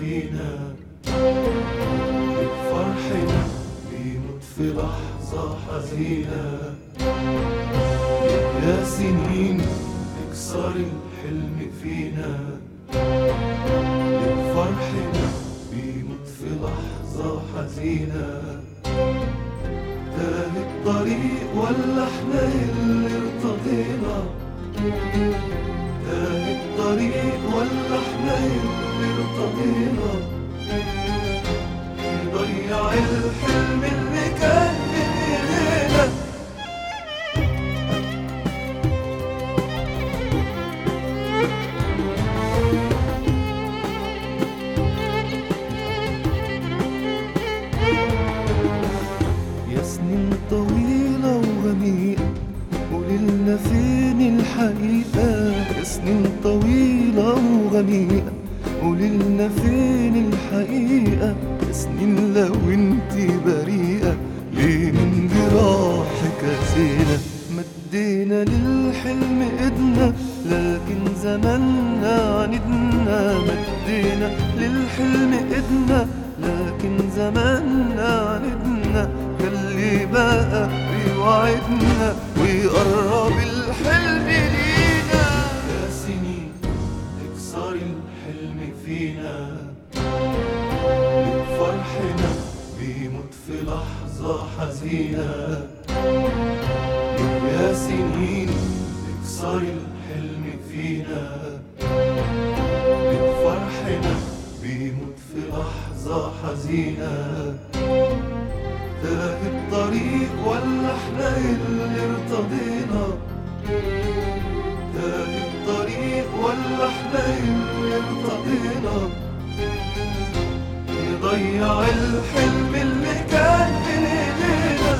فينا فرحنا بيموت في لحظة حزينة يا سنين تكسر الحلم فينا فرحنا بيموت في لحظة حزينة تاه الطريق ولا احنا اللي ارتضينا تاه الطريق ولا احنا اللي ارتضينا نضيع الحلم اللي كان بين ايدينا يا سنين طويلة وغميقة قوللنا فين الحقيقة يا سنين طويلة وغميقة قوللنا فين الحقيقة يا سنين لو انتي بريئة ليه من جراحك أسينا مدينا للحلم ايدنا لكن زماننا عندنا مدينا للحلم ايدنا لكن زماننا عندنا خلي بقى بيوعدنا ويقرب الحلم لينا يا سنين تكسر الحلم فينا فرحنا بيموت في لحظة حزينة يا سنين تكسر الحلم فينا فرحنا بيموت في لحظة حزينة تاه الطريق ولا احنا اللي ارتضينا تاه الطريق ولا احنا اللي ارتضينا نضيع الحلم اللي كان بين ايدينا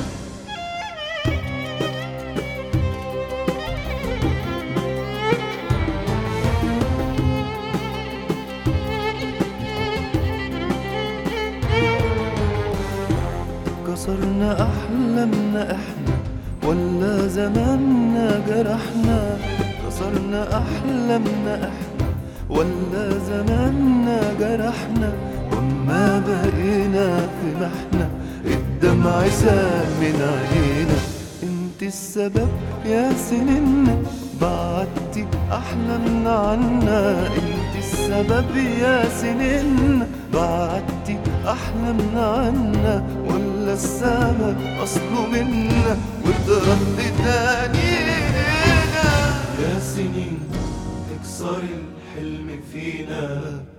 كسرنا أحلامنا إحنا ولا زماننا جرحنا كسرنا أحلامنا إحنا ولا زماننا جرحنا وما بقينا في محنة الدمع سال من عينينا انت السبب يا سننا بعدتي أحلامنا عنا انت السبب يا سننا بعدتي أحلامنا عنا ولا السبب أصله منا وترد تاني لينا يا سنين تكسر الحلم فينا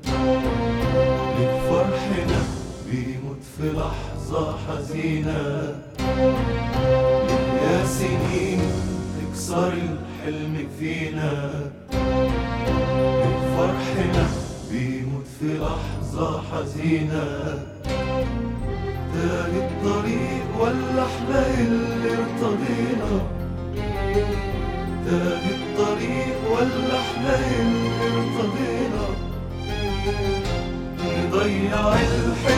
فرحنا بيموت في لحظة حزينة يا سنين تكسر الحلم فينا فرحنا بيموت في لحظة حزينة تاه الطريق ولا احنا اللي ارتضينا تاه الطريق ولا احنا اللي ارتضينا نضيع الحلم